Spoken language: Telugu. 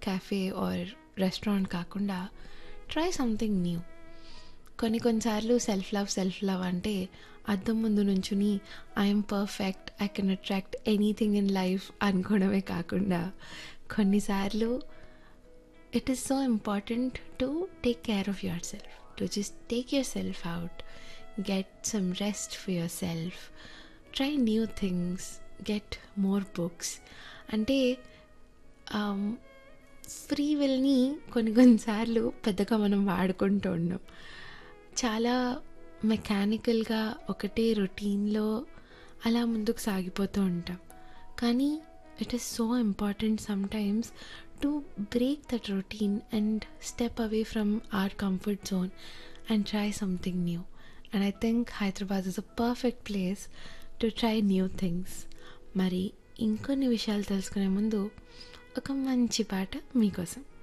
క్యాఫే ఆర్ రెస్టారెంట్ కాకుండా ట్రై సంథింగ్ న్యూ కొన్ని కొన్నిసార్లు సెల్ఫ్ లవ్ సెల్ఫ్ లవ్ అంటే అద్దం ముందు నుంచుని I'm perfect I can attract anything in life అనుకోవడమే కాకుండా కొన్నిసార్లు it is so important to take care of yourself to just take yourself out get some rest for yourself try new things get more books అంటే ఫ్రీ విల్ని కొన్ని కొన్నిసార్లు పెద్దగా మనం వాడుకుంటూ ఉన్నాం చాలా మెకానికల్గా ఒకటే రొటీన్లో అలా ముందుకు సాగిపోతూ ఉంటాం కానీ it is so important sometimes to break that routine and step away from our comfort zone and try something new and I think Hyderabad is a perfect place to try new things మరి ఇంకొన్ని విషయాలు తెలుసుకునే ముందు ఒక మంచి పాట మీకోసం